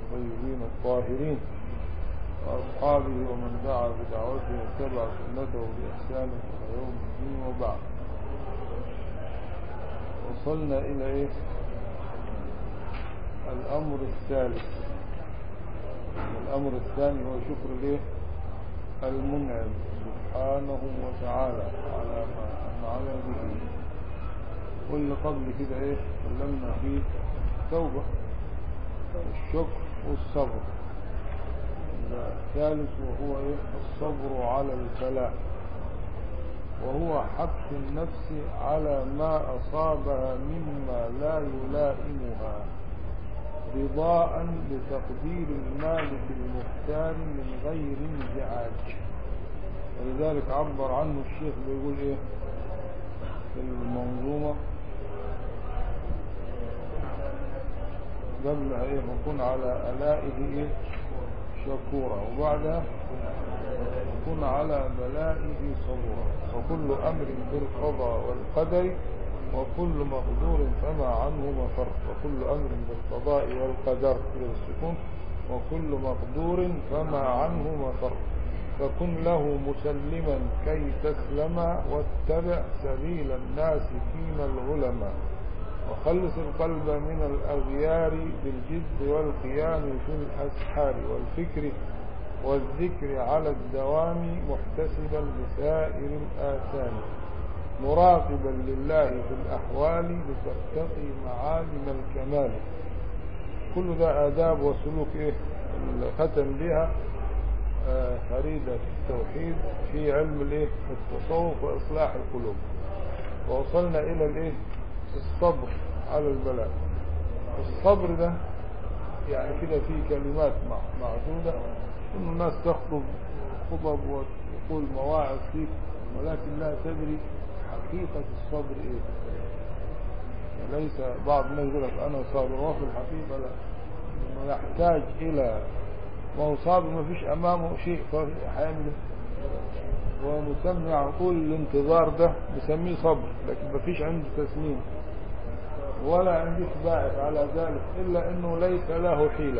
الطيبين الطاهرين وأصحابه ومن دعا بدعوته واتبع سنته بإحسان إلى يوم الدين وبعد وصلنا إلى إيه الأمر الثالث الأمر الثاني هو شكر ليه المنعم سبحانه وتعالى على ما أنعم به واللي قبل كده إيه تكلمنا فيه التوبة الشكر والصبر الثالث وهو إيه الصبر على البلاء وهو حبس النفس على ما أصابها مما لا يلائمها رضاء بتقدير المالك المختار من غير انزعاج ولذلك عبر عنه الشيخ بيقول ايه في المنظومة قبلها ايه نكون على ألائه ايه شكورا وبعدها نكون على بلائه صبورا وكل أمر بالقضاء والقدر وكل مقدور فما عنه مفر وكل أمر بالقضاء والقدر للسكون وكل مقدور فما عنه مفر فكن له مسلما كي تسلم واتبع سبيل الناس فينا العلماء وخلص القلب من الأغيار بالجد والقيام في الأسحار والفكر والذكر على الدوام محتسبا لسائر الآثام مراقبا لله في الأحوال لترتقي معالم الكمال كل ده آداب وسلوك إيه اللي ختم بها آه فريدة التوحيد في علم الإيه التصوف وإصلاح القلوب ووصلنا إلى الإيه الصبر على البلاء الصبر ده يعني كده في كلمات معدودة إن الناس تخطب خطب وتقول مواعظ فيك ولكن لا تدري حقيقة الصبر ايه ليس بعض الناس يقول لك انا صابر وفي الحقيقة لا انه يحتاج الى ما هو صابر ما فيش امامه شيء هيعمل ونسمي عقول الانتظار ده بسميه صبر لكن ما فيش عنده تسليم ولا عندك باعث على ذلك الا انه ليس له حيلة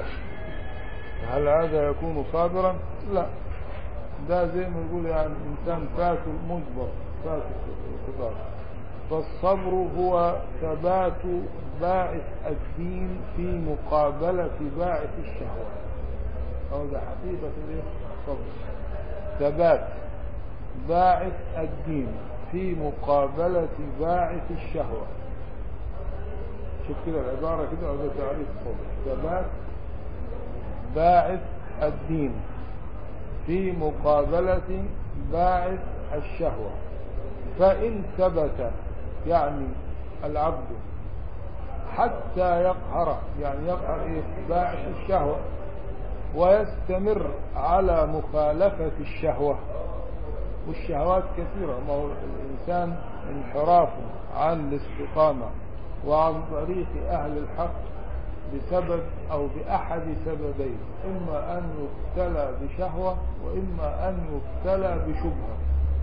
هل هذا يكون صابرا لا ده زي ما يقول يعني انسان فاكر مجبر فاكر فالصبر هو ثبات باعث الدين في مقابلة باعث الشهوة أو ده حقيقة الصبر ثبات باعث الدين في مقابلة باعث الشهوة شوف كده العبارة كده هذا تعريف الصبر ثبات باعث الدين في مقابلة باعث الشهوة فإن ثبت يعني العبد حتى يقهر يعني يقهر إيه باعث الشهوة ويستمر على مخالفة الشهوة والشهوات كثيرة ما هو الإنسان انحراف عن الاستقامة وعن طريق أهل الحق بسبب أو بأحد سببين إما أن يبتلى بشهوة وإما أن يبتلى بشبهة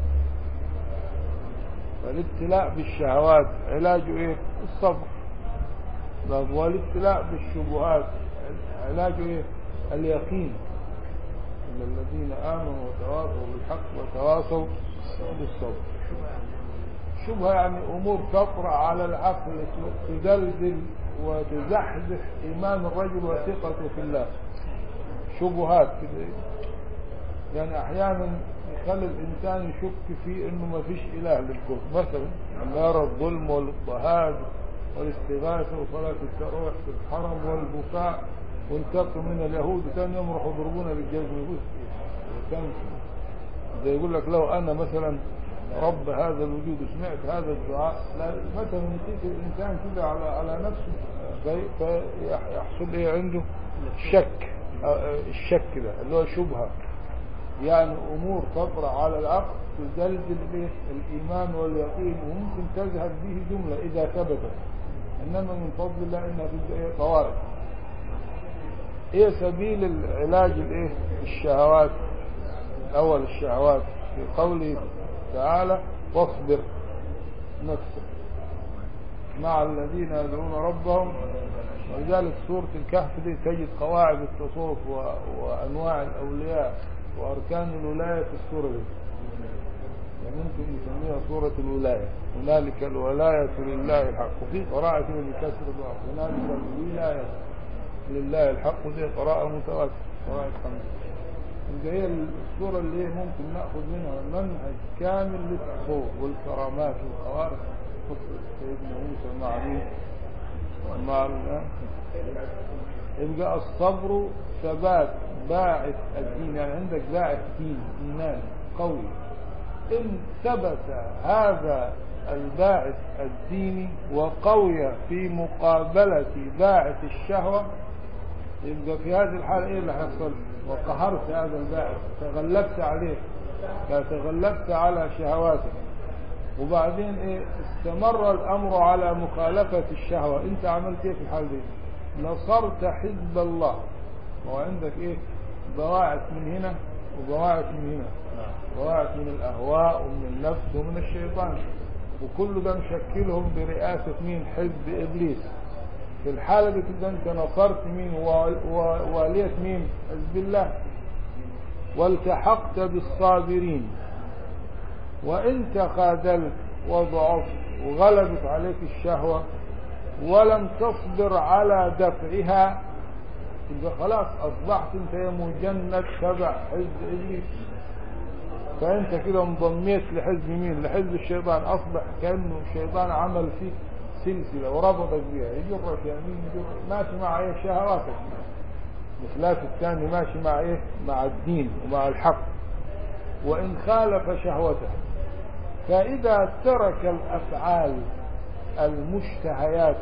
فالابتلاء بالشهوات علاجه إيه الصبر والابتلاء بالشبهات علاجه إيه اليقين إن الذين آمنوا وتواصوا بالحق وتواصوا بالصبر شبهة يعني أمور تطرأ على العقل تدلدل وتزحزح إيمان الرجل وثقته في الله شبهات كده يعني أحيانا يخلي الإنسان يشك في إنه ما فيش إله للكون مثلا لما يرى الظلم والاضطهاد والاستغاثة وصلاة التراويح في الحرم والبكاء وانتقوا من اليهود ثاني يوم راحوا يضربونا بالجزم يقول كان ده يقول لك لو أنا مثلا رب هذا الوجود سمعت هذا الدعاء لا مثلا يقيس الإنسان كده على على نفسه فيحصل إيه عنده شك الشك ده اللي هو شبهة يعني أمور تطرأ على العقل تزلزل به الإيمان واليقين وممكن تذهب به جملة إذا ثبتت إنما من فضل الله إنها في طوارئ إيه سبيل العلاج الإيه الشهوات أول الشهوات في قوله تعالى واصبر نفسك مع الذين يدعون ربهم ولذلك سورة الكهف دي تجد قواعد التصوف و- وأنواع الأولياء وأركان الولاية في السورة دي يعني ممكن نسميها سورة الولاية هنالك الولاية لله الحق وفي قراءة كده بكسر الواو هنالك الولاية لله الحق ودي قراءة متواترة قراءة خمسة يبقى هي السورة اللي هي ممكن نأخذ منها منهج كامل للتصوف والكرامات والخوارق قصة سيدنا موسى مع مين؟ مع ال- يبقى الصبر ثبات باعث الدين يعني عندك باعث دين إيمان قوي إن ثبت هذا الباعث الديني وقوي في مقابلة باعث الشهوة يبقى في هذه الحالة ايه اللي هيحصل وقهرت هذا الباعث تغلبت عليه تغلبت على شهواتك وبعدين ايه استمر الامر على مخالفة الشهوة انت عملت ايه في الحال دي نصرت حزب الله وعندك ايه بواعث من هنا وبواعث من هنا بواعث من الاهواء ومن النفس ومن الشيطان وكل ده مشكلهم برئاسة مين حزب ابليس في الحالة دي كده انت نصرت مين وواليت مين حزب الله والتحقت بالصابرين وان تخاذلت وضعفت وغلبت عليك الشهوة ولم تصبر على دفعها يبقى خلاص اصبحت انت يا مجند تبع حزب ابليس فانت كده انضميت لحزب مين لحزب الشيطان اصبح كانه الشيطان عمل فيك سلسله وربطك بها يجرك يمين يجرك ماشي مع ايه شهواتك بخلاف الثاني ماشي مع ايه مع الدين ومع الحق وان خالف شهوته فاذا ترك الافعال المشتهيات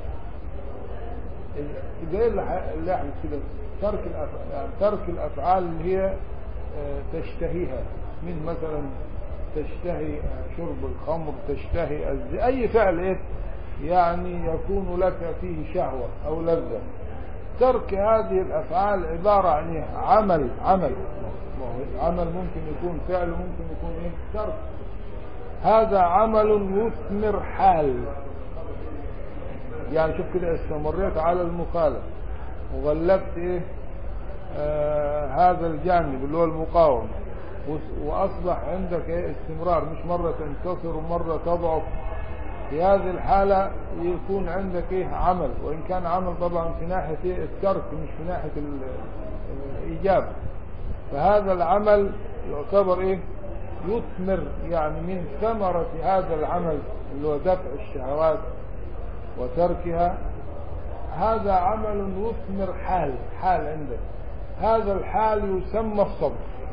يبقى ايه اللي يحدث كده ترك الافعال يعني ترك الافعال اللي هي آه، تشتهيها من مثلا تشتهي شرب الخمر تشتهي الز- اي فعل ايه يعني يكون لك فيه شهوة او لذة ترك هذه الافعال عبارة عن إيه؟ عمل عمل ما هو عمل ممكن يكون فعل ممكن يكون ايه ترك هذا عمل يثمر حال يعني شوف كده استمريت على المخالف وغلبت ايه آه هذا الجانب اللي هو المقاومة وس- واصبح عندك ايه استمرار مش مرة تنتصر ومرة تضعف في هذه الحالة يكون عندك ايه عمل وان كان عمل طبعا في ناحية ايه الترك مش في ناحية ال- الايجاب فهذا العمل يعتبر ايه يثمر يعني من ثمرة هذا العمل اللي هو دفع الشهوات وتركها هذا عمل يثمر حال حال عندك هذا الحال يسمى الصبر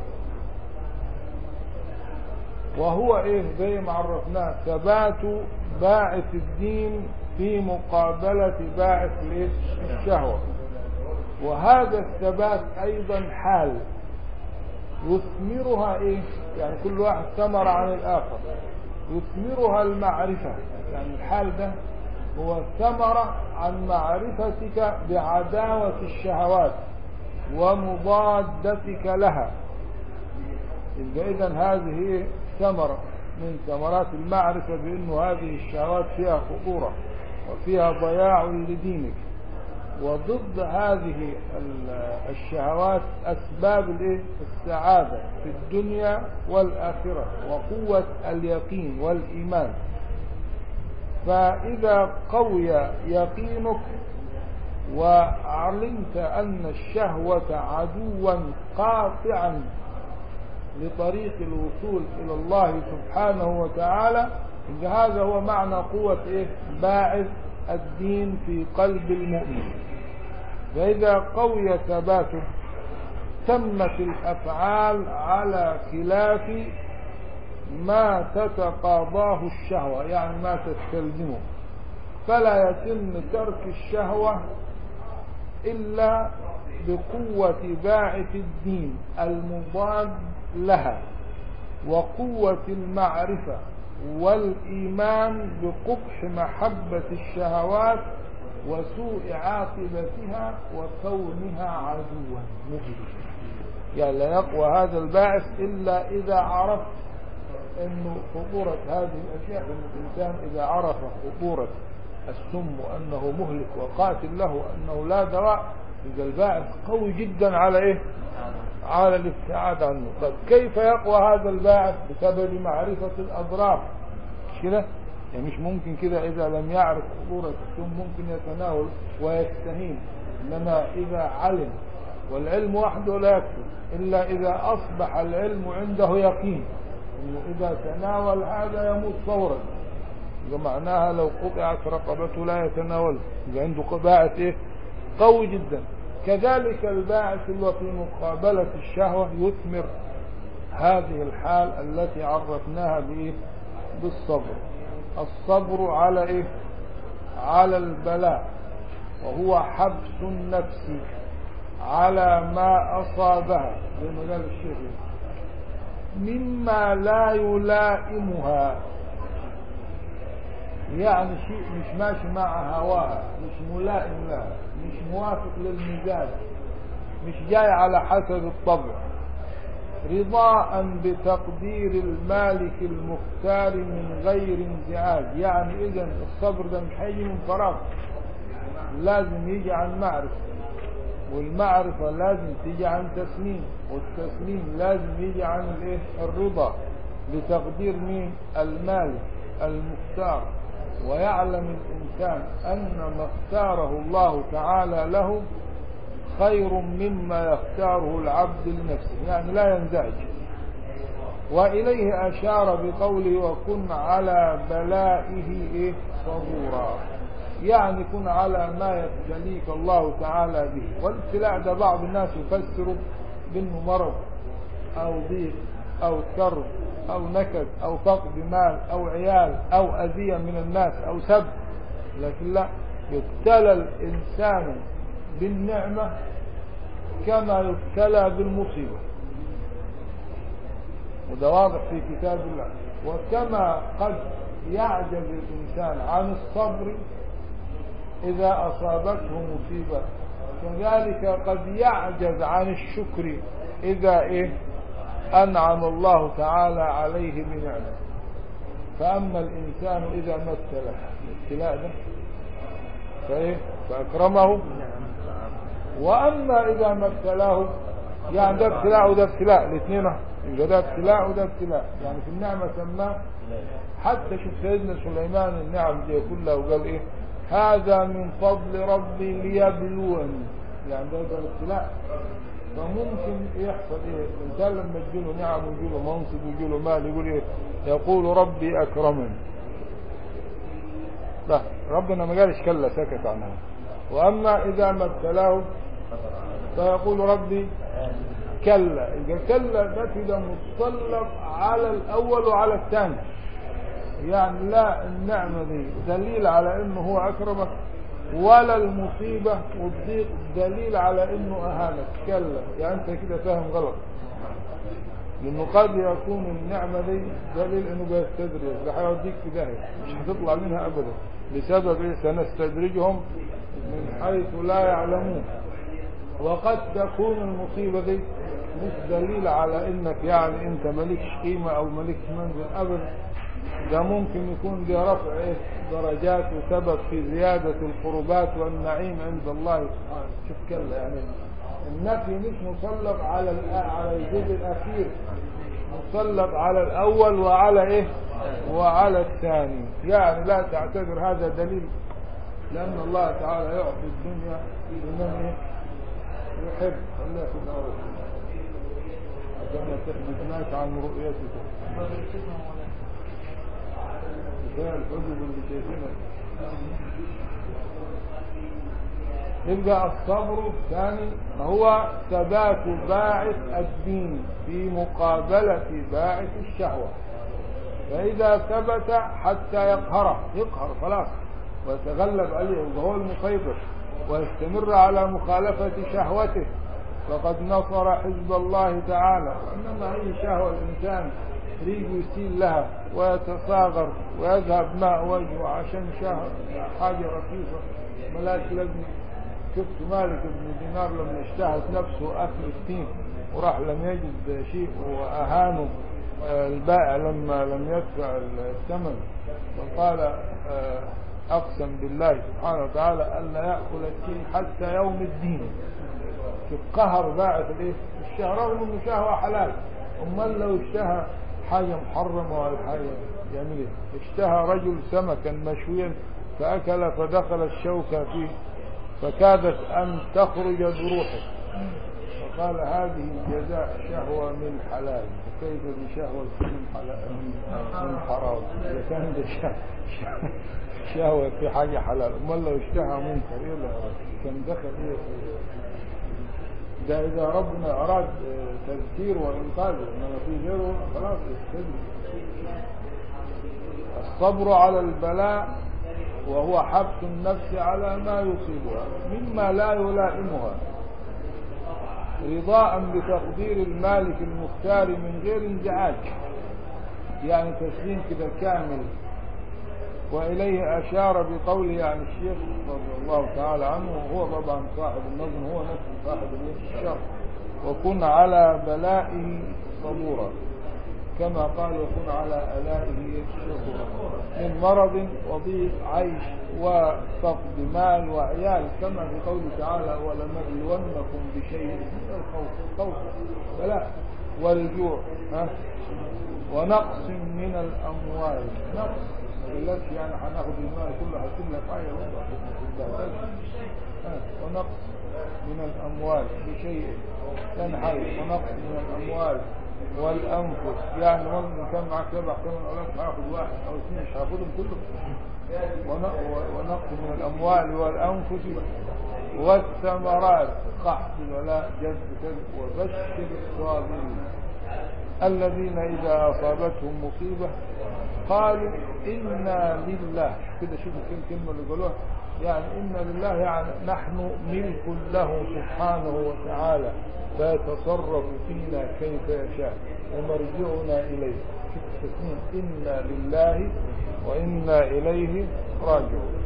وهو ايه زي ما عرفناه ثبات باعث الدين في مقابلة باعث الايه الشهوة وهذا الثبات ايضا حال يثمرها ايه يعني كل واحد ثمر عن الاخر يثمرها المعرفة يعني الحال ده هو ثمرة عن معرفتك بعداوة الشهوات ومضادتك لها يبقى اذا هذه إيه؟ ثمرة من ثمرات المعرفة بأنه هذه الشهوات فيها خطورة وفيها ضياع لدينك وضد هذه ال- الشهوات أسباب الإيه؟ السعادة في الدنيا والآخرة وقوة اليقين والإيمان فإذا قوي يقينك وعلمت أن الشهوة عدوا قاطعا لطريق الوصول إلى الله سبحانه وتعالى إن هذا هو معنى قوة إيه؟ باعث الدين في قلب المؤمن فإذا قوي ثباته تمت الأفعال على خلاف ما تتقاضاه الشهوة يعني ما تستلزمه فلا يتم ترك الشهوة إلا بقوة باعث الدين المضاد لها وقوة المعرفة والإيمان بقبح محبة الشهوات وسوء عاقبتها وكونها عدوا مبين يعني لا يقوى هذا الباعث إلا إذا عرفت أنه خطورة هذه الأشياء أن الإنسان إذا عرف خطورة السم وأنه مهلك وقاتل له وأنه لا دواء يبقى الباعث قوي جدا على إيه على الابتعاد عنه طيب كيف يقوى هذا الباعث بسبب معرفة الأضرار مش كده يعني مش ممكن كده إذا لم يعرف خطورة السم ممكن يتناول ويستهين إنما إذا علم والعلم وحده لا يكفي إلا إذا أصبح العلم عنده يقين إنه إذا تناول هذا يموت فورا إذا معناها لو قطعت رقبته لا يتناول إذا عنده باعث إيه قوي جدا كذلك الباعث اللي هو في مقابلة الشهوة يثمر هذه الحال التي عرفناها بإيه بالصبر الصبر على إيه على البلاء وهو حبس النفس على ما أصابها زي ما قال الشيخ مما لا يلائمها يعني شيء مش ماشي مع هواها مش ملائم لها مش موافق للمزاج مش جاي على حسب الطبع رضاء بتقدير المالك المختار من غير انزعاج يعني اذا الصبر ده مش هيجي من فراغ لازم يجي عن معرفة والمعرفة لازم تيجي عن تسليم والتسليم لازم يجي عن الايه الرضا بتقدير مين المالك المختار ويعلم الإنسان أن ما اختاره الله تعالى له خير مما يختاره العبد لنفسه يعني لا ينزعج وإليه أشار بقوله وكن على بلائه إيه صبورا يعني كن على ما يبتليك الله تعالى به والابتلاء ده بعض الناس يفسره بأنه مرض أو ضيق أو كرب أو نكد أو فقد مال أو عيال أو أذية من الناس أو سب لكن لا يبتلى الإنسان بالنعمة كما يبتلى بالمصيبة وده واضح في كتاب الله وكما قد يعجز الإنسان عن الصبر إذا أصابته مصيبة كذلك قد يعجز عن الشكر إذا إيه أنعم الله تعالى عليه بنعمة فأما الإنسان إذا ما ابتلى الابتلاء ده فإيه فأكرمه وأما إذا ما ابتلاه يعني ده ابتلاء وده ابتلاء الاثنين يبقى ده ابتلاء وده ابتلاء يعني في النعمة سماه حتى شوف سيدنا سليمان النعم دي كلها وقال ايه هذا من فضل ربي ليبلوني يعني ده ده ابتلاء فممكن يحصل ايه الانسان لما تجيله نعم ويجيله منصب ويجيله مال يقول ايه يقول ربي اكرمني لا ربنا ما قالش كلا سكت عنها واما اذا ما ابتلاه فيقول ربي كلا اذا كلا ده كده متسلط على الاول وعلى الثاني يعني لا النعمه دي دليل على انه هو اكرمك ولا المصيبة والضيق دليل على انه اهانك كلا يعني انت كده فاهم غلط لانه قد يكون النعمة دي دليل انه بيستدرج ده هيوديك في داهية مش هتطلع منها ابدا لسبب ايه سنستدرجهم من حيث لا يعلمون وقد تكون المصيبة دي مش دليل على انك يعني انت مالكش قيمة او مالكش منزل ابدا ده ممكن يكون ده رفع إيه درجات وسبب في زيادة القربات والنعيم عند الله سبحانه شوف كلا يعني النفي مش مسلط على على الجزء الأخير مسلط على الأول وعلى إيه وعلى الثاني يعني لا تعتبر هذا دليل لأن الله تعالى يعطي الدنيا لمن إيه يحب خليها في الأول عشان ما تحدثناش عن رؤيته كفايه الحجب اللي شايفينها يبقى الصبر الثاني هو ثبات باعث الدين في مقابلة باعث الشهوة فإذا ثبت حتى يقهره يقهر خلاص ويتغلب عليه وهو المسيطر ويستمر على مخالفة شهوته فقد نصر حزب الله تعالى وإنما أي شهوة الإنسان يريد يسيل لها ويتصاغر ويذهب ماء وجهه عشان شهر حاجة رخيصة ملاش لازمة شفت مالك بن دينار لما اشتهت نفسه أكل التين وراح لم يجد شيء وأهانه البائع لما لم يدفع الثمن فقال أقسم بالله سبحانه وتعالى ألا يأكل التين حتى يوم الدين شوف قهر باعث الايه الشهوة رغم انه شهوة حلال امال لو اشتهى حاجة محرمة ولا حاجة يعمل ايه اشتهى رجل سمكا مشويا فأكل فدخل الشوكة فيه فكادت أن تخرج بروحه فقال هذه جزاء شهوة من حلال وكيف بشهوة من حلال من حرام إذا كان ده شه- شه- شهوة في حاجة حلال امال لو اشتهى منكر ايه اللي كان دخل ايه في ده إذا ربنا أراد آه، تذكير وإنقاذه إنما في غيره خلاص يستدرك الصبر على البلاء وهو حبس النفس على ما يصيبها مما لا يلائمها رضاء بتقدير المالك المختار من غير انزعاج يعني تسليم كده كامل وإليه أشار بقوله يعني الشيخ رضي الله تعالى عنه وهو طبعا صاحب النظم هو نفسه صاحب الشر وكن على بلائه صبورا كما قال وكن على آلائه شكورا من مرض وضيق عيش وفقد مال وعيال كما في قوله تعالى ولنبلونكم بشيء من الخوف خوف بلاء والجوع ها ونقص من الأموال نقص قالت يعني هناخد المال كله هسيب لك حاجه برضه ونقص من الاموال بشيء تنحل ونقص من الاموال والانفس يعني ممكن كان معك سبع ثمان الاف هاخد واحد او اثنين مش هاخدهم كلهم ون- ونقص من الاموال والانفس والثمرات قحط ولا جذب كذب وبشر الصابرين الذين إذا أصابتهم مصيبة قالوا إنا لله كده شوفوا كم كلمة اللي قالوها يعني إنا لله يعني نحن ملك له سبحانه وتعالى فيتصرف فينا كيف يشاء ومرجعنا إليه شوف التسمية إنا لله وإنا إليه راجعون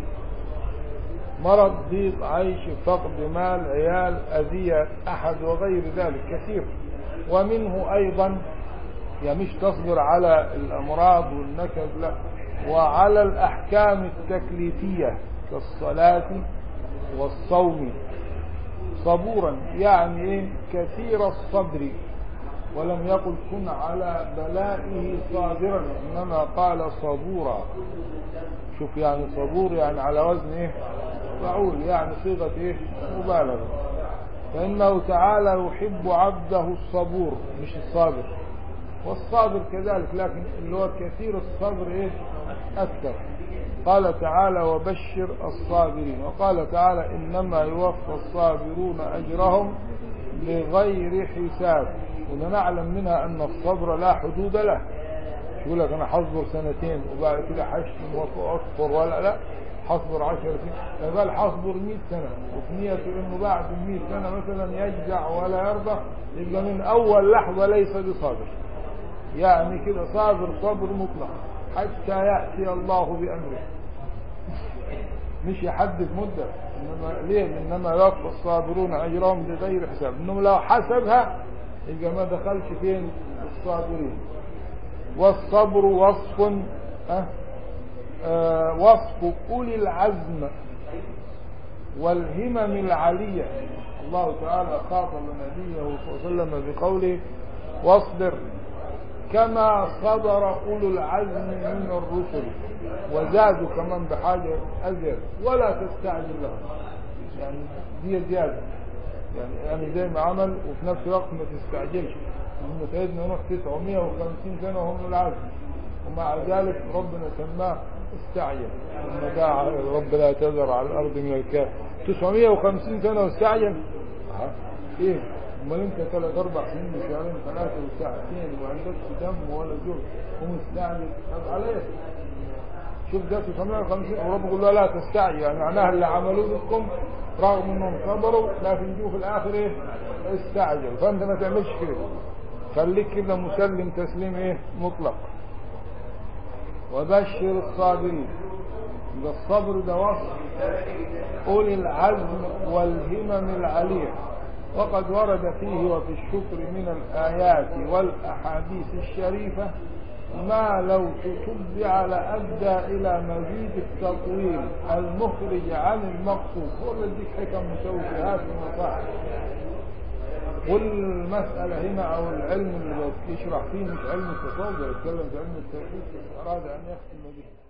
مرض ضيق عيش فقد مال عيال أذية أحد وغير ذلك كثير ومنه أيضا يعني مش تصبر على الأمراض والنكد لا وعلى الأحكام التكليفية كالصلاة والصوم صبورا يعني إيه كثير الصبر ولم يقل كن على بلائه صابرا إنما قال صبورا شوف يعني صبور يعني على وزن إيه فعول يعني صيغة إيه مبالغة فإنه تعالى يحب عبده الصبور مش الصابر والصابر كذلك لكن اللي هو كثير الصبر إيه أكثر قال تعالى وبشر الصابرين وقال تعالى إنما يوفى الصابرون أجرهم بغير حساب ونعلم منها أن الصبر لا حدود له مش يقول لك أنا حصبر سنتين وبعد كده حشتم وأصبر ولا لا حصبر عشر سنين قال حصبر 100 سنة وفي نيته إنه بعد 100 سنة مثلا يجزع ولا يرضى يبقى من أول لحظة ليس بصابر يعني كده صابر صبر مطلق حتى يأتي الله بأمره مش يحدد مدة إنما ليه إنما يوفى الصابرون أجرهم بغير حساب إنه لو حسبها يبقى ما دخلش فين الصابرين والصبر وصف أه آه وصف أولي العزم والهمم العالية الله تعالى خاطب نبيه صلى الله عليه وسلم بقوله واصبر كما صبر أولو العزم من الرسل وزادوا كمان بحاجة أزيد ولا تستعجل لهم يعني دي زيادة يعني يعني زي ما عمل وفي نفس الوقت ما تستعجلش هم سيدنا نوح 950 سنة وهم العزم ومع ذلك ربنا سماه استعجل ثم دعا رب لا تذر على الأرض من الكافر 950 سنة واستعجل ها ايه امال انت ثلاث اربع سنين وشهرين ثلاثة وساعتين وما عندكش دم ولا جهد ومستعجل طب عليه شوف ده 950 ورب يقول له لا تستعجل يعني معناها اللي عملوه بكم رغم انهم صبروا لكن جو في الاخر ايه استعجل فانت ما تعملش كده خليك كده مسلم تسليم ايه مطلق وبشر الصابرين ده الصبر ده وصف أولي العزم والهمم العلية وقد ورد فيه وفي الشكر من الآيات والأحاديث الشريفة ما لو تتبع لأدى إلى مزيد التطويل المخرج عن المقصود هو اللي يديك حكم متوجهات ومصاحب والمسألة هنا أو العلم اللي يشرح فيه مش علم التصوف يتكلم في علم التوحيد أراد أن يختم به